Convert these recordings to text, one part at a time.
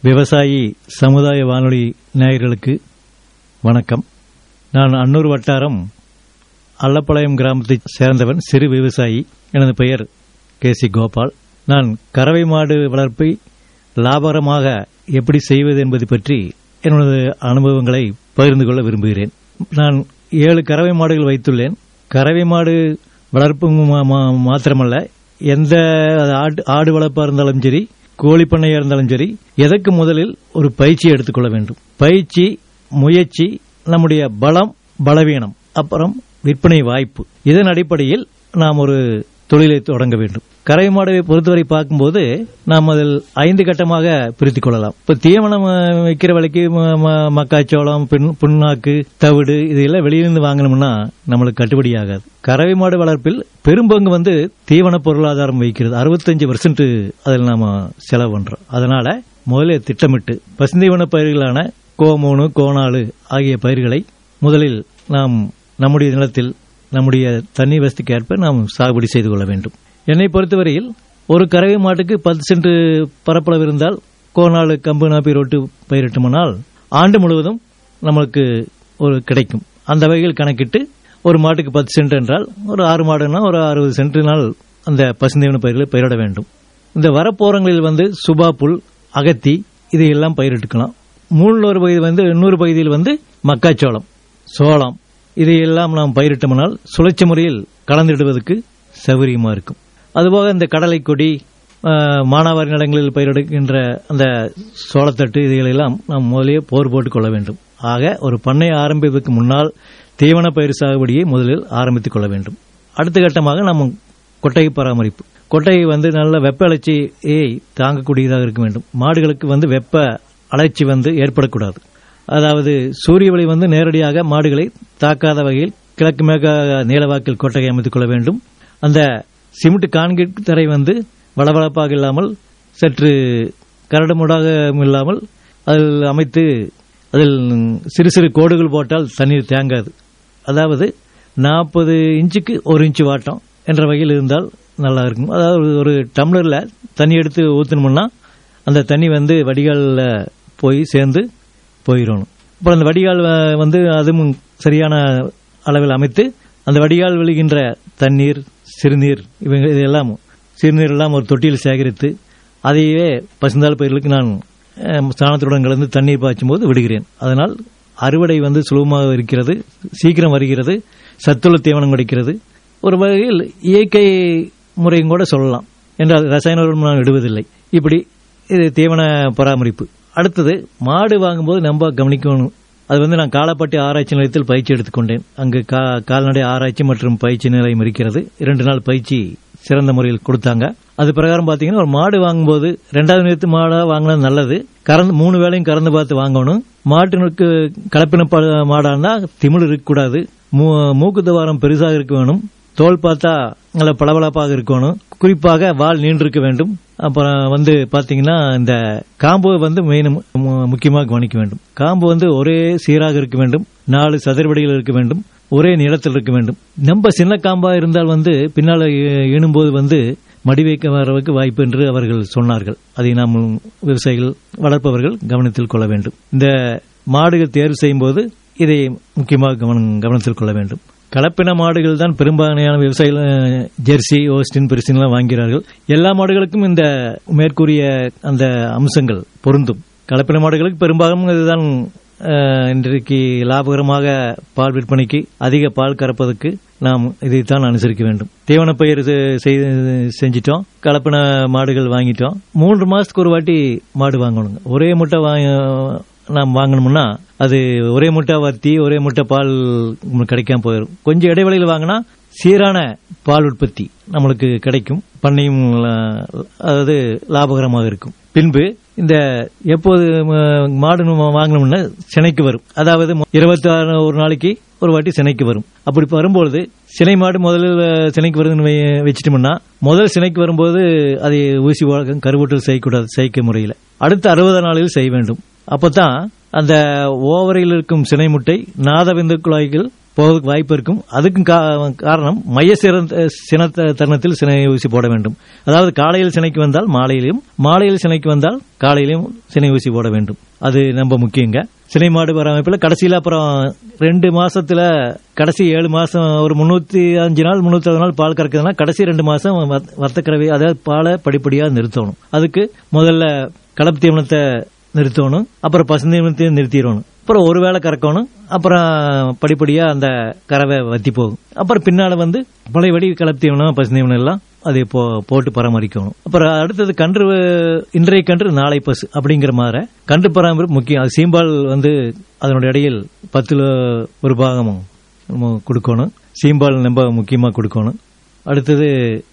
விவசாயி சமுதாய வானொலி நேயர்களுக்கு வணக்கம் நான் அன்னூர் வட்டாரம் அல்லப்பாளையம் கிராமத்தைச் சேர்ந்தவன் சிறு விவசாயி எனது பெயர் கே சி கோபால் நான் கறவை மாடு வளர்ப்பை லாபகரமாக எப்படி செய்வது என்பது பற்றி என்னுடைய அனுபவங்களை பகிர்ந்து கொள்ள விரும்புகிறேன் நான் ஏழு கறவை மாடுகள் வைத்துள்ளேன் கறவை மாடு வளர்ப்பு மா- மா- மாத்திரமல்ல எந்த ஆடு ஆடு வளர்ப்பாக இருந்தாலும் சரி கோழி பண்ணையாக இருந்தாலும் சரி எதற்கு முதலில் ஒரு பயிற்சி எடுத்துக்கொள்ள வேண்டும் பயிற்சி முயற்சி நம்முடைய பலம் பலவீனம் அப்புறம் விற்பனை வாய்ப்பு இதன் அடிப்படையில் நாம் ஒரு தொழிலை தொடங்க வேண்டும் கறவை மாடை பொறுத்தவரை பார்க்கும்போது நாம் அதில் ஐந்து கட்டமாக பிரித்துக் கொள்ளலாம் இப்ப தீவனம் அஹ், வைக்கிற விலைக்கு ம- ம- மக்காச்சோளம் பின் புண்ணாக்கு தவிடு இதெல்லாம் வெளியிலிருந்து வாங்கணும்னா நம்மளுக்கு கட்டுப்படி ஆகாது கறவை மாடு வளர்ப்பில் பெரும்பங்கு வந்து தீவன பொருளாதாரம் வைக்கிறது அறுபத்தஞ்சு பர்சன்ட் அதில் நாம செலவு பண்றோம் அதனால முதல்ல திட்டமிட்டு பசுந்தீவன பயிர்களான கோமூணு கோணாலு ஆகிய பயிர்களை முதலில் நாம் நம்முடைய நிலத்தில் நம்முடைய தண்ணீர் வசதிக்கு ஏற்ப நாம் சாகுபடி செய்து கொள்ள வேண்டும் என்னை பொறுத்தவரையில் ஒரு கறவை மாட்டுக்கு பத்து சென்ட் பரப்பளவு இருந்தால் கோணாலு கம்பு நாப்பி ரொட்டு பயிரிட்டோம்னால் ஆண்டு முழுவதும் நம்மளுக்கு ஒரு கிடைக்கும் அந்த வகையில் கணக்கிட்டு ஒரு மாட்டுக்கு பத்து சென்ட் என்றால் ஒரு ஆறு மாடுனா ஒரு அறுபது சென்ட்னால் அந்த பசுந்தீவன பயிர்களை பயிரிட வேண்டும் இந்த வரப்போரங்களில் வந்து சுபா புல் அகத்தி இதையெல்லாம் பயிரிட்டுக்கலாம் மூணு பகுதி வந்து இன்னொரு பகுதியில் வந்து மக்காச்சோளம் சோளம் இதையெல்லாம் நாம் பயிரிட்டோம்னால் சுழற்சி முறையில் கலந்திடுவதற்கு சௌகரியமா இருக்கும் அதுபோக இந்த கடலை கொடி ஆஹ், மானாவாரி நிலங்களில் பயிரிடுகின்ற அந்த சோளத்தட்டு இதைகளெல்லாம் நாம் முதலே போர் போட்டுக் கொள்ள வேண்டும் ஆக ஒரு பண்ணை ஆரம்பிப்பதற்கு முன்னால் தீவன பயிர் சாகுபடியை முதலில் ஆரம்பித்துக் கொள்ள வேண்டும் அடுத்த கட்டமாக நாம் கொட்டகை பராமரிப்பு கொட்டகை வந்து நல்ல வெப்ப அலைச்சியை தாங்கக்கூடியதாக இருக்க வேண்டும் மாடுகளுக்கு வந்து வெப்ப அலைச்சி வந்து ஏற்படக்கூடாது அதாவது சூரிய ஒளி வந்து நேரடியாக மாடுகளை தாக்காத வகையில் கிழக்கு மேற்க நீளவாக்கில் கொட்டகை அமைத்துக் கொள்ள வேண்டும் அந்த சிமெண்ட் கான்கிரீட் தரை வந்து வளவளப்பாக இல்லாமல் சற்று கரடுமுடாக இல்லாமல் அதில் அமைத்து அதில் சிறு சிறு கோடுகள் போட்டால் தண்ணீர் தேங்காது அதாவது நாற்பது இன்ச்சுக்கு ஒரு இன்ச்சு வாட்டம் என்ற வகையில் இருந்தால் நல்லா இருக்கும் அதாவது ஒரு டம்ளர்ல தண்ணி எடுத்து ஊற்றணும்னா அந்த தண்ணி வந்து வடிகாலில் போய் சேர்ந்து போயிடணும் அப்புறம் அந்த வடிகால் அஹ், வந்து அதுவும் சரியான அளவில் அமைத்து அந்த வடிகால் விழுகின்ற தண்ணீர் சிறுநீர் இவங்க இதெல்லாம் சிறுநீர் எல்லாம் ஒரு தொட்டியில் சேகரித்து அதையே பசுந்தாள் பயிர்களுக்கு நான் அஹ், சாணத்துடன் கலந்து தண்ணீர் பாய்ச்சும் போது விடுகிறேன் அதனால் அறுவடை வந்து சுலபமாக இருக்கிறது சீக்கிரம் வருகிறது சத்துள்ள தீவனம் கிடைக்கிறது ஒரு வகையில் இயற்கை முறையும் கூட சொல்லலாம் என்றால் ரசாயன உரம் நான் விடுவதில்லை இப்படி இது தீவன பராமரிப்பு அடுத்தது மாடு வாங்கும்போது நம்ம கவனிக்கணும் அது வந்து நான் காலப்பட்டி ஆராய்ச்சி நிலையத்தில் பயிற்சி எடுத்துக்கொண்டேன் அங்கு கா- கால்நடை ஆராய்ச்சி மற்றும் பயிற்சி நிலையம் இருக்கிறது இரண்டு நாள் பயிற்சி சிறந்த முறையில் கொடுத்தாங்க அது பிரகாரம் பாத்தீங்கன்னா ஒரு மாடு வாங்கும்போது ரெண்டாவது நேரத்து மாடா வாங்கினது நல்லது கறந்து மூணு வேளையும் கறந்து பார்த்து வாங்கணும் மாட்டினுக்கு கலப்பின ப- மாடா இருந்தா திமிழ் இருக்கக்கூடாது மூ- மூக்கு துவாரம் பெருசாக இருக்க வேணும் தோல் பார்த்தா நல்ல பளபளப்பாக இருக்கணும் குறிப்பாக வால் நீண்டிருக்க வேண்டும் அப்புறம் வந்து பாத்தீங்கன்னா இந்த காம்பு வந்து மெயின் முக்கியமாக கவனிக்க வேண்டும் காம்பு வந்து ஒரே சீராக இருக்க வேண்டும் நாலு சதுரவடியில் இருக்க வேண்டும் ஒரே நிலத்தில் இருக்க வேண்டும் நம்ம சின்ன காம்பா இருந்தால் வந்து பின்னால ஈ- ஈணும்போது வந்து மடி வைக்க வரவுக்கு வாய்ப்பு என்று அவர்கள் சொன்னார்கள் அதை நாம் விவசாயிகள் வளர்ப்பவர்கள் கவனத்தில் கொள்ள வேண்டும் இந்த மாடுகள் தேர்வு செய்யும் போது இதை முக்கியமாக கவனம் கவனத்தில் கொள்ள வேண்டும் கலப்பின மாடுகள் தான் பெரும்பான்மையான விவசாயிகள் அஹ், ஜெர்சி ஓஸ்டின் பெருசின்லாம் வாங்கிறார்கள் எல்லா மாடுகளுக்கும் இந்த மேற்கூறிய அந்த அம்சங்கள் பொருந்தும் கலப்பின மாடுகளுக்கு பெரும்பாலும் இதுதான் அஹ், இன்றைக்கு லாபகரமாக பால் விற்பனைக்கு அதிக பால் கறப்பதற்கு நாம் இதைத்தான் அனுசரிக்க வேண்டும் தீவன பயிர் செ- செய்து- செஞ்சிட்டோம் கலப்பின மாடுகள் வாங்கிட்டோம் மூன்று மாசத்துக்கு ஒரு வாட்டி மாடு வாங்கணுங்க ஒரே முட்டை வாங்க நாம் வாங்கணும்னா அது ஒரே முட்டை வர்த்தி ஒரே முட்டை பால் உங்களுக்கு கிடைக்காம போயிடும் கொஞ்சம் இடைவெளியில் வாங்கினா சீரான பால் உற்பத்தி நம்மளுக்கு கிடைக்கும் பண்ணையும் அஹ், அதாவது லாபகரமாக இருக்கும் பின்பு இந்த எப்போது ம- மாடு நம்ம வாங்கணும்னா சினைக்கு வரும் அதாவது இருபத்தி ஆறு ஒரு நாளைக்கு ஒரு வாட்டி சினைக்கு வரும் அப்படி வரும்பொழுது சினை மாடு முதல்ல சினைக்கு வருதுன்னு வை- வச்சிட்டோம்னா முதல் சினைக்கு வரும்போது அதை ஊசி வழக்கம் கருவூட்டல் செய்யக்கூடாது செயற்கை முறையில் அடுத்த அறுபது நாளில் செய்ய வேண்டும் அப்பதான் அந்த ஓவரையில் இருக்கும் சினை முட்டை நாதவிந்து குழாய்கள் போவதற்கு வாய்ப்பு இருக்கும் அதுக்கும் கா- காரணம் மைய சிறந்த சின தருணத்தில் சினை ஊசி போட வேண்டும் அதாவது காலையில் சினைக்கு வந்தால் மாலையிலும் மாலையில் சினைக்கு வந்தால் காலையிலும் சினை ஊசி போட வேண்டும் அது ரொம்ப முக்கியங்க சினை மாடு பராமரிப்பில் கடைசியில் அப்புறம் ரெண்டு மாசத்துல கடைசி ஏழு மாசம் ஒரு முன்னூத்தி அஞ்சு நாள் முன்னூத்தி நாள் பால் கறக்குதுன்னா கடைசி ரெண்டு மாசம் வர்த்த- வர்த்தக்கறவை அதாவது பாலை படிப்படியா நிறுத்தணும் அதுக்கு முதல்ல கலப்பு தீவனத்தை நிறுத்தணும் அப்புறம் பசுந்தீவனத்தையும் நிறுத்திடணும் அப்புறம் ஒரு வேளை கறக்கணும் அப்புறம் படிப்படியா அந்த கறவை வத்தி போகும் அப்புறம் பின்னால வந்து பழையபடி கலப்பு தீவனம் பசுந்தீவனம் எல்லாம் அதை போ போட்டு பராமரிக்கணும் அப்புறம் அடுத்தது கன்று இன்றைய கன்று நாளை பசு அப்படிங்கிற மாதிரி கன்று பராமரிப்பு முக்கியம் அது சீம்பால் வந்து அதனுடைய இடையில் பத்துல ஒரு பாகம் நம்ம கொடுக்கணும் சீம்பால் ரொம்ப முக்கியமா கொடுக்கணும் அடுத்தது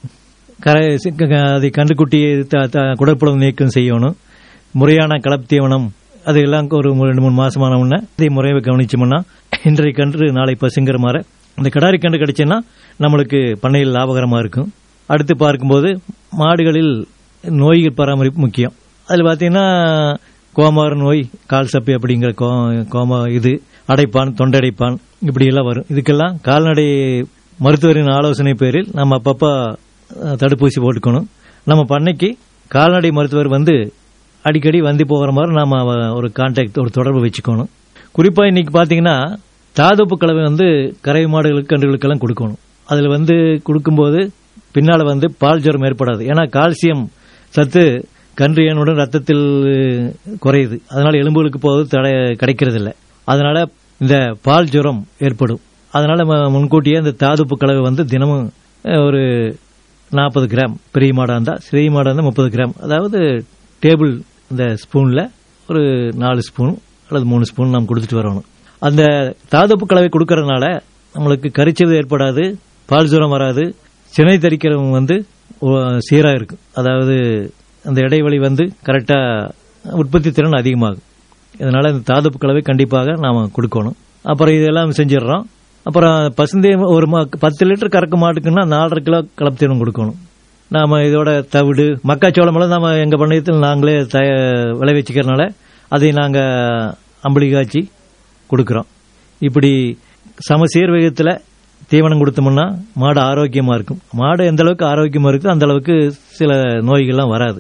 கரை சி- க- க- அதை கண்டுக்குட்டியை த- த- குடற்புலம் நீக்கம் செய்யணும் முறையான கலப்பு தீவனம் அது எல்லாம் ஒரு மூ- ரெண்டு மூணு மாசமான உடனே இதை முறையை கவனிச்சோம்னா இன்றைய கன்று நாளை பசுங்கிற மாதிரி இந்த கிடாரி கன்று கிடைச்சுன்னா நம்மளுக்கு பண்ணையில் லாபகரமா இருக்கும் அடுத்து பார்க்கும்போது மாடுகளில் நோய்கள் பராமரிப்பு முக்கியம் அதில் பார்த்தீங்கன்னா கோமார் நோய் கால் சப்பி அப்படிங்கிற கோ- கோமா இது அடைப்பான் தொண்டடைப்பான் இப்படி எல்லாம் வரும் இதுக்கெல்லாம் கால்நடை மருத்துவரின் ஆலோசனை பேரில் நம்ம அப்பப்ப அஹ், தடுப்பூசி போட்டுக்கணும் நம்ம பண்ணைக்கு கால்நடை மருத்துவர் வந்து அடிக்கடி வந்து போகிற மாதிரி நாம அவ- ஒரு கான்டாக்ட் ஒரு தொடர்பு வச்சுக்கணும் குறிப்பா இன்னைக்கு பாத்தீங்கன்னா தாதுப்பு கலவை வந்து கறவை மாடுகளுக்கு கன்றுகளுக்கெல்லாம் கொடுக்கணும் அதுல வந்து கொடுக்கும்போது பின்னால வந்து பால் ஜுரம் ஏற்படாது ஏன்னா கால்சியம் சத்து கன்று ஏனுடன் ரத்தத்தில் குறையுது அதனால எலும்புகளுக்கு போவது தடை கிடைக்கிறது இல்ல அதனால இந்த பால் ஜுரம் ஏற்படும் அதனால ம- முன்கூட்டியே இந்த தாதுப்பு கலவை வந்து தினமும் அஹ், ஒரு நாற்பது கிராம் பெரிய மாடா இருந்தா சிறிய மாடா இருந்தா முப்பது கிராம் அதாவது டேபிள் இந்த ஸ்பூன்ல ஒரு நாலு ஸ்பூன் அல்லது மூணு ஸ்பூன் நாம் கொடுத்துட்டு வரணும் அந்த தாதுப்பு கலவை கொடுக்கறதுனால நம்மளுக்கு கரிச்சது ஏற்படாது பால் ஜுரம் வராது சினை தரிக்கிறவங்க வந்து ஓ- சீரா இருக்கும் அதாவது அந்த இடைவெளி வந்து கரெக்டா உற்பத்தி திறன் அதிகமாகும் இதனால இந்த தாதுப்பு கலவை கண்டிப்பாக நாம கொடுக்கணும் அப்புறம் இதெல்லாம் செஞ்சிடுறோம் அப்புறம் பசுந்தே ஒரு மா- பத்து லிட்டர் கறக்க மாட்டுக்குன்னா நாலரை கிலோ கலப்பு தீவனம் கொடுக்கணும் நாம இதோட தவிடு மக்காச்சோளம் எல்லாம் நாம எங்க பண்ணையத்தில் நாங்களே தய விளைவிச்சுக்கிறனால அதை நாங்க அம்பளி காய்ச்சி கொடுக்கிறோம் இப்படி சமசீர் விகிதத்தில் தீவனம் கொடுத்தோம்னா மாடு ஆரோக்கியமா இருக்கும் மாடு எந்த அளவுக்கு ஆரோக்கியமா இருக்குதோ அந்த அளவுக்கு சில நோய்கள்லாம் வராது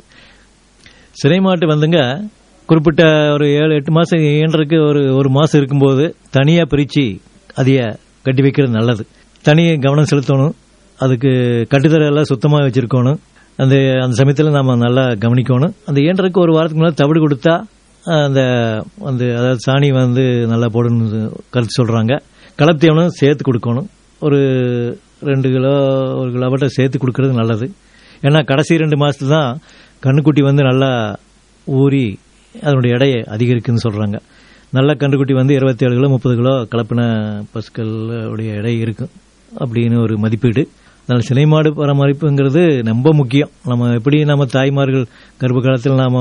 சினை மாட்டு வந்துங்க குறிப்பிட்ட ஒரு ஏழு எட்டு மாசம் ஈன்றதுக்கு ஒரு ஒரு மாசம் இருக்கும்போது தனியா பிரிச்சு அதைய கட்டி வைக்கிறது நல்லது தனி கவனம் செலுத்தணும் அதுக்கு கட்டுத்தரை எல்லாம் சுத்தமா வச்சிருக்கணும் அந்த அந்த சமயத்தில் நாம நல்லா கவனிக்கணும் அந்த ஈன்றதுக்கு ஒரு வாரத்துக்கு முன்னாடி தவிடு கொடுத்தா அந்த அந்த அதாவது சாணி வந்து நல்லா போடணும்னு கருத்து சொல்றாங்க கலத்தீவனம் சேர்த்து கொடுக்கணும் ஒரு ரெண்டு கிலோ ஒரு கிலோ மட்டும் சேர்த்து கொடுக்கறது நல்லது ஏன்னா கடைசி ரெண்டு மாசத்துல தான் கண்ணுக்குட்டி வந்து நல்லா ஊறி அதனுடைய எடையை அதிகரிக்குன்னு சொல்றாங்க நல்ல கன்றுக்குட்டி வந்து இருபத்தி ஏழு கிலோ முப்பது கிலோ கலப்பின பசுக்கள் உடைய எடை இருக்கும் அப்படின்னு ஒரு மதிப்பீடு அதனால சினை மாடு பராமரிப்புங்கிறது ரொம்ப முக்கியம் நம்ம எப்படி நம்ம தாய்மார்கள் கர்ப்ப காலத்தில் நாம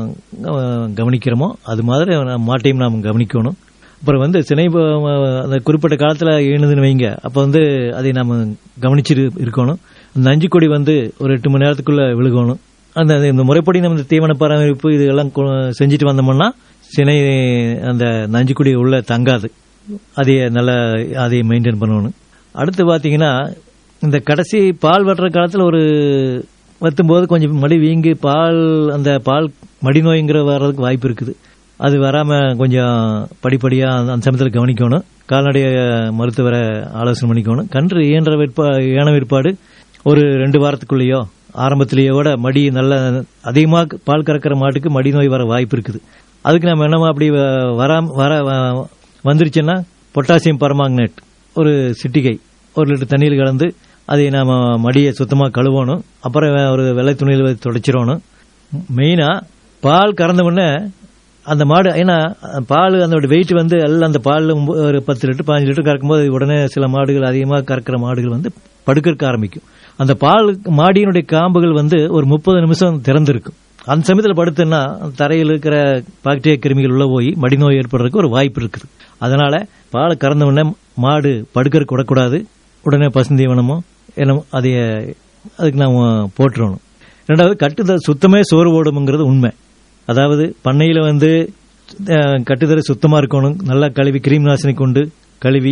அஹ், கவனிக்கிறோமோ அது மாதிரி நம்ம மாட்டையும் நாம் கவனிக்கணும் அப்புறம் வந்து சினை ப- அந்த குறிப்பிட்ட காலத்தில் ஈணுதுன்னு வைங்க அப்போ வந்து அதை நாம கவனிச்சு இருக்கணும் அந்த நஞ்சு கொடி வந்து ஒரு எட்டு மணி நேரத்துக்குள்ள விழுகணும் அந்த அந்த இந்த முறைப்படி நம்ம இந்த தீவன பராமரிப்பு இதெல்லாம் கொ- செஞ்சுட்டு வந்தோம்னா சினை அந்த நஞ்சுக்குடி உள்ள தங்காது அதைய நல்லா அதைய மெயின்டைன் பண்ணணும் அடுத்து பாத்தீங்கன்னா இந்த கடைசி பால் வட்டுற காலத்துல ஒரு வத்தும் போது கொஞ்சம் மடி வீங்கி பால் அந்த பால் மடி நோய்ங்கிற வர்றதுக்கு வாய்ப்பு இருக்குது அது வராம கொஞ்சம் படிப்படியா அந்த அந்த சமயத்தில் கவனிக்கணும் கால்நடை மருத்துவரை ஆலோசனை பண்ணிக்கணும் கன்று இயன்ற விற்பா ஏன விற்பாடு ஒரு ரெண்டு வாரத்துக்குள்ளேயோ ஆரம்பத்திலேயோ கூட மடி நல்ல அதிகமாக பால் கறக்கிற மாட்டுக்கு மடி நோய் வர வாய்ப்பு இருக்குது அதுக்கு நம்ம என்னமா அப்படி வ- வராம வர வ- வந்துருச்சுன்னா பொட்டாசியம் பரமாங்கனேட் ஒரு சிட்டிகை ஒரு லிட்டர் தண்ணியில் கலந்து அதை நாம மடியை சுத்தமா கழுவணும் அப்புறம் ஒரு வெள்ளை துணியில் வச்சு துடைச்சிடணும் மெயினா பால் கறந்த உடனே அந்த மாடு ஏன்னா பால் அதோட வெயிட் வந்து எல்லாம் அந்த பால் ஒரு பத்து லிட்டர் பதினஞ்சு லிட்டர் கறக்கும்போது உடனே சில மாடுகள் அதிகமாக கறக்கிற மாடுகள் வந்து படுக்கறக்க ஆரம்பிக்கும் அந்த பால் மாடியினுடைய காம்புகள் வந்து ஒரு முப்பது நிமிஷம் திறந்திருக்கும் அந்த சமயத்தில் படுத்துன்னா அந்த தரையில் இருக்கிற பாக்டீரியா கிருமிகள் உள்ள போய் மடி நோய் ஏற்படுறதுக்கு ஒரு வாய்ப்பு இருக்குது அதனால பால் கறந்த உடனே மாடு படுக்கறக்கு விடக்கூடாது உடனே பசுந்தீவனமோ என்னமோ அதைய அதுக்கு நாம போட்டுறணும் ரெண்டாவது கட்டுத சுத்தமே சோறு ஓடும்ங்கிறது உண்மை அதாவது பண்ணையில வந்து அஹ், கட்டுத்தரை சுத்தமா இருக்கணும் நல்லா கழுவி கிருமி நாசினி கொண்டு கழுவி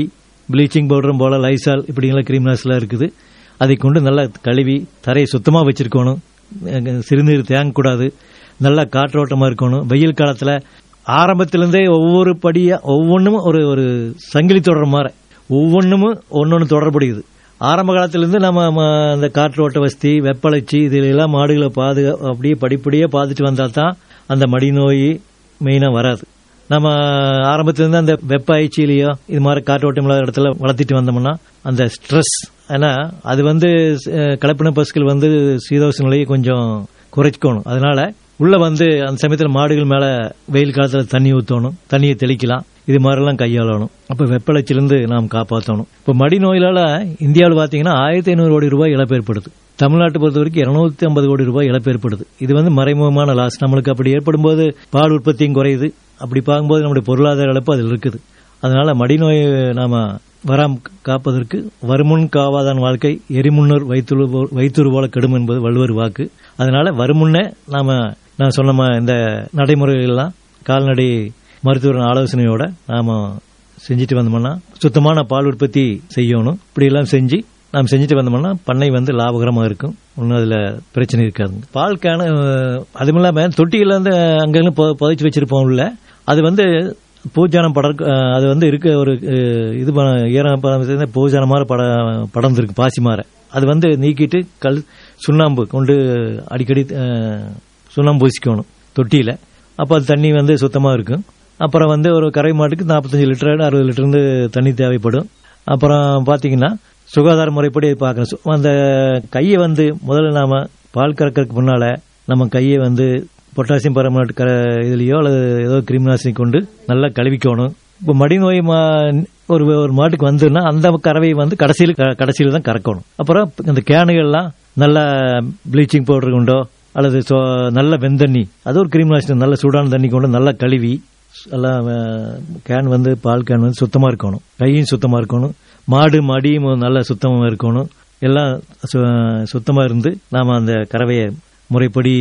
ப்ளீச்சிங் பவுடரும் போல லைசால் இப்படிங்கெல்லாம் கிருமிநாசிலாம் இருக்குது அதை கொண்டு நல்லா கழுவி தரையை சுத்தமாக வச்சிருக்கணும் அஹ் சிறுநீர் தேங்கக்கூடாது நல்லா காற்றோட்டமாக இருக்கணும் வெயில் காலத்தில் ஆரம்பத்திலேருந்தே ஒவ்வொரு படியாக ஒவ்வொன்றும் ஒரு ஒரு சங்கிலி தொடர் மாதிரி ஒவ்வொன்றும் ஒன்னொன்று தொடர்புடையது ஆரம்ப காலத்திலேருந்து நம்ம ம, அந்த காற்றோட்ட வசதி வெப்பளச்சி இதிலெல்லாம் மாடுகளை பாதுகா அப்படியே படிப்படியாக பார்த்துட்டு வந்தால் தான் அந்த மடி நோய் மெயினாக வராது நம்ம ஆரம்பத்திலேருந்து அந்த வெப்ப ஆய்ச்சியிலையோ இது மாதிரி காற்றோட்டம் இல்லாத இடத்துல வளர்த்திட்டு வந்தோம்னா அந்த ஸ்ட்ரெஸ் ஏன்னா அது வந்து அஹ், கலப்பின பசுக்கள் வந்து சீதோஷ நிலையை கொஞ்சம் குறைச்சிக்கணும் அதனால உள்ள வந்து அந்த சமயத்தில் மாடுகள் மேல வெயில் காலத்தில் தண்ணி ஊற்றணும் தண்ணியை தெளிக்கலாம் இது மாதிரிலாம் கையாளணும் அப்போ வெப்பளச்சிலிருந்து நாம் காப்பாற்றணும் இப்போ மடி நோயிலால இந்தியாவில் பார்த்தீங்கன்னா ஆயிரத்தி ஐநூறு கோடி ரூபாய் இழப்பு ஏற்படுது தமிழ்நாட்டை பொறுத்த வரைக்கும் இருநூத்தி ஐம்பது கோடி ரூபாய் இழப்பு ஏற்படுது இது வந்து மறைமுகமான லாஸ் நம்மளுக்கு அப்படி ஏற்படும் போது பால் உற்பத்தியும் குறையுது அப்படி பார்க்கும்போது நம்முடைய பொருளாதார இழப்பு அதில் இருக்குது அதனால மடிநோய் நாம வராம் காப்பதற்கு வருமுன் காவாதான் வாழ்க்கை எரிமுன்னர் வைத்துரு வைத்துரு போல கெடும் என்பது வள்ளுவர் வாக்கு அதனால வருமுன்னே நாம நான் சொன்ன மா- இந்த நடைமுறைகள்லாம் கால்நடை மருத்துவர் ஆலோசனையோட நாம செஞ்சுட்டு வந்தோம்னா சுத்தமான பால் உற்பத்தி செய்யணும் இப்படி எல்லாம் செஞ்சு நாம் செஞ்சுட்டு வந்தோம்னா பண்ணை வந்து லாபகரமாக இருக்கும் ஒன்றும் அதில் பிரச்சனை இருக்காதுங்க பால் கேன அதுவும் இல்லாமல் தொட்டியில் வந்து அங்கங்கே பொ புதைச்சி வச்சிருப்போம் உள்ள அது வந்து பூஜானம் படர் அஹ், அது வந்து இருக்க ஒரு அஹ், இது ப- ஈரம் ப- பூஜானம் மாதிரி பட படர்ந்துருக்கு பாசி மாற அது வந்து நீக்கிட்டு கல் சுண்ணாம்பு கொண்டு அடிக்கடி அஹ், சுண்ணாம்பு பூசிக்கணும் தொட்டியில் அப்போ அது தண்ணி வந்து சுத்தமாக இருக்கும் அப்புறம் வந்து ஒரு கரை மாட்டுக்கு நாற்பத்தஞ்சு லிட்டர் அறுபது லிட்டர் இருந்து தண்ணி தேவைப்படும் அப்புறம் பார்த்தீங்கன்னா சுகாதார முறைப்படி பார்க்கணும் சு- அந்த கையை வந்து முதல்ல நாம பால் கறக்கறதுக்கு முன்னால நம்ம கையை வந்து பொட்டாசியம் பரமனேட் கர இதுலயோ அல்லது ஏதோ கிருமிநாசினி கொண்டு நல்லா கழுவிக்கணும் இப்போ மடிநோய் மா ஒரு ஒரு மாட்டுக்கு வந்துன்னா அந்த கறவையை வந்து கடைசியில் க- கடைசியில் தான் கறக்கணும் அப்புறம் இந்த கேனுகள்லாம் நல்ல ப்ளீச்சிங் பவுடர் கொண்டோ அல்லது சோ- நல்ல வெந்தண்ணி அது ஒரு கிருமிநாசினி நல்ல சூடான தண்ணி கொண்டு நல்லா கழுவி எல்லாம் அஹ், கேன் வந்து பால் கேன் வந்து சுத்தமா இருக்கணும் கையும் சுத்தமா இருக்கணும் மாடு மடியும் நல்ல சுத்தமா இருக்கணும் எல்லாம் சு- சுத்தமா இருந்து நாம அந்த கறவையை முறைப்படி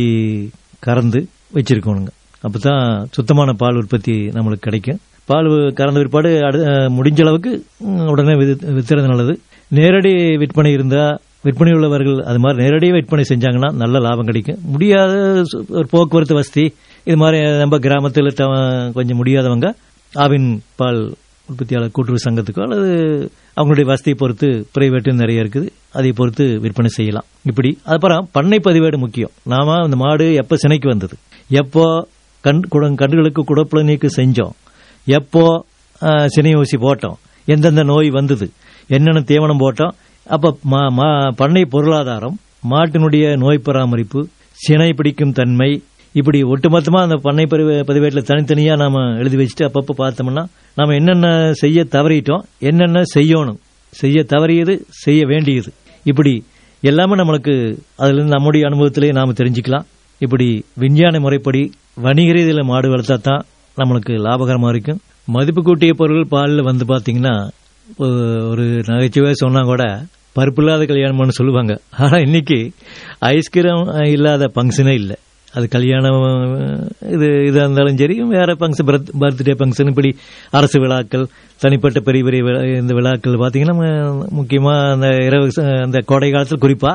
கறந்து வச்சிருக்கணுங்க அப்பதான் சுத்தமான பால் உற்பத்தி நம்மளுக்கு கிடைக்கும் பால் கறந்த பிற்பாடு அடு- அஹ், முடிஞ்ச அளவுக்கு ம், உடனே வித்து- வித்துறது நல்லது நேரடி விற்பனை இருந்தா விற்பனை உள்ளவர்கள் அது மாதிரி நேரடியாக விற்பனை செஞ்சாங்கன்னா நல்ல லாபம் கிடைக்கும் முடியாத சு- ஒரு போக்குவரத்து வசதி இது மாதிரி நம்ம கிராமத்தில் த- கொஞ்சம் முடியாதவங்க ஆவின் பால் உற்பத்தியாளர் கூட்டுறவு சங்கத்துக்கோ அல்லது அவங்களுடைய வசதியை பொறுத்து பிரைவேட்டு நிறைய இருக்குது அதை பொறுத்து விற்பனை செய்யலாம் இப்படி அப்புறம் பண்ணை பதிவேடு முக்கியம் நாம அந்த மாடு எப்போ சினைக்கு வந்தது எப்போ கண் குட- கன்றுகளுக்கு குடப்புல நீக்கு செஞ்சோம் எப்போ ஆஹ், சினை ஊசி போட்டோம் எந்தெந்த நோய் வந்தது என்னென்ன தீவனம் போட்டோம் அப்ப மா- மா- பண்ணை பொருளாதாரம் மாட்டினுடைய நோய் பராமரிப்பு சினை பிடிக்கும் தன்மை இப்படி ஒட்டுமொத்தமா அந்த பண்ணை பதிவே- பதிவேட்டில் தனித்தனியா நாம எழுதி வச்சுட்டு அப்பப்போ பார்த்தோம்னா நாம என்னென்ன செய்ய தவறிட்டோம் என்னென்ன செய்யணும் செய்ய தவறியது செய்ய வேண்டியது இப்படி எல்லாமே நம்மளுக்கு அதுல இருந்து நம்முடைய அனுபவத்திலேயே நாம தெரிஞ்சுக்கலாம் இப்படி விஞ்ஞான முறைப்படி வணிக ரீதியில மாடு வளர்த்தா தான் நம்மளுக்கு லாபகரமா இருக்கும் மதிப்பு கூட்டிய பொருட்கள் பாலில் வந்து பாத்தீங்கன்னா ஒ- ஒரு நகைச்சுவை சொன்னா கூட பருப்பு இல்லாத கல்யாணம்னு சொல்லுவாங்க ஆனா இன்னைக்கு ஐஸ்கிரீம் இல்லாத ஃபங்க்ஷனே இல்லை அது கல்யாணம் இது இதாக இருந்தாலும் சரி வேற ஃபங்க்ஷன் பர்த்டே ஃபங்க்ஷன் இப்படி அரசு விழாக்கள் தனிப்பட்ட பெரிய பெரிய விழா- இந்த விழாக்கள் பார்த்தீங்கன்னா ம- முக்கியமா அந்த இரவு ச- அந்த கோடை காலத்தில் குறிப்பா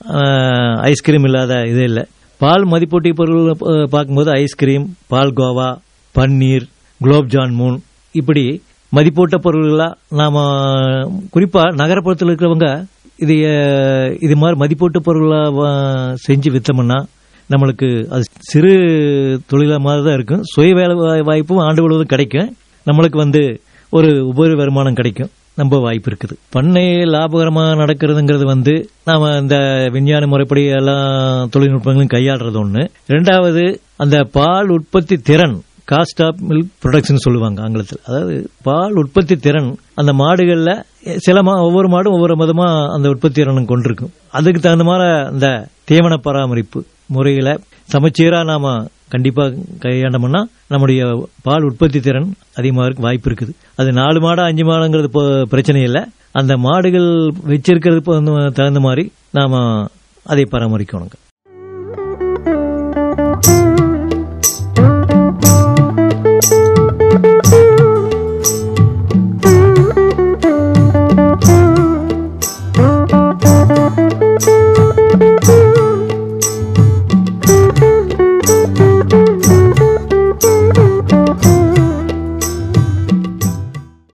ஆஹ், ஐஸ்கிரீம் இல்லாத இதே இல்லை பால் மதிப்பூட்டி பொருள் அஹ், பார்க்கும்போது ஐஸ்கிரீம் பால் கோவா பன்னீர் குலோப் ஜாமுன் இப்படி மதிப்பூட்ட பொருள்களா நாம குறிப்பா நகரப்புறத்தில் இருக்கிறவங்க இது அஹ், இது மாதிரி மதிப்பூட்ட பொருளா வா- செஞ்சு வித்தோம்னா நம்மளுக்கு அது சிறு தொழிலா மாதிரி தான் இருக்கும் சுய வேலை வாய்- வாய்ப்பும் ஆண்டு முழுவதும் கிடைக்கும் நம்மளுக்கு வந்து ஒரு உபரி வருமானம் கிடைக்கும் ரொம்ப வாய்ப்பு இருக்குது பண்ணை லாபகரமா நடக்கிறதுங்கிறது வந்து நாம இந்த விஞ்ஞான முறைப்படி எல்லாம் தொழில்நுட்பங்களும் கையாளுறது ஒண்ணு ரெண்டாவது அந்த பால் உற்பத்தி திறன் காஸ்ட் ஆஃப் மில்க் ப்ரொடக்ஷன் சொல்லுவாங்க ஆங்கிலத்தில் அதாவது பால் உற்பத்தி திறன் அந்த மாடுகள்ல சில மா ஒவ்வொரு மாடும் ஒவ்வொரு விதமா அந்த உற்பத்தி திறனும் கொண்டிருக்கும் அதுக்கு தகுந்த மாதிரி அந்த தீவன பராமரிப்பு முறையில சமச்சீரா நாம கண்டிப்பா கையாண்டோம்னா நம்முடைய பால் உற்பத்தி திறன் அதிகமாக இருக்க வாய்ப்பு இருக்குது அது நாலு மாடா அஞ்சு மாடுங்கிறது இப்போ பிரச்சனை இல்லை அந்த மாடுகள் வச்சிருக்கிறது இப்போ வந்து தகுந்த மாதிரி நாம அதை பராமரிக்கணுங்க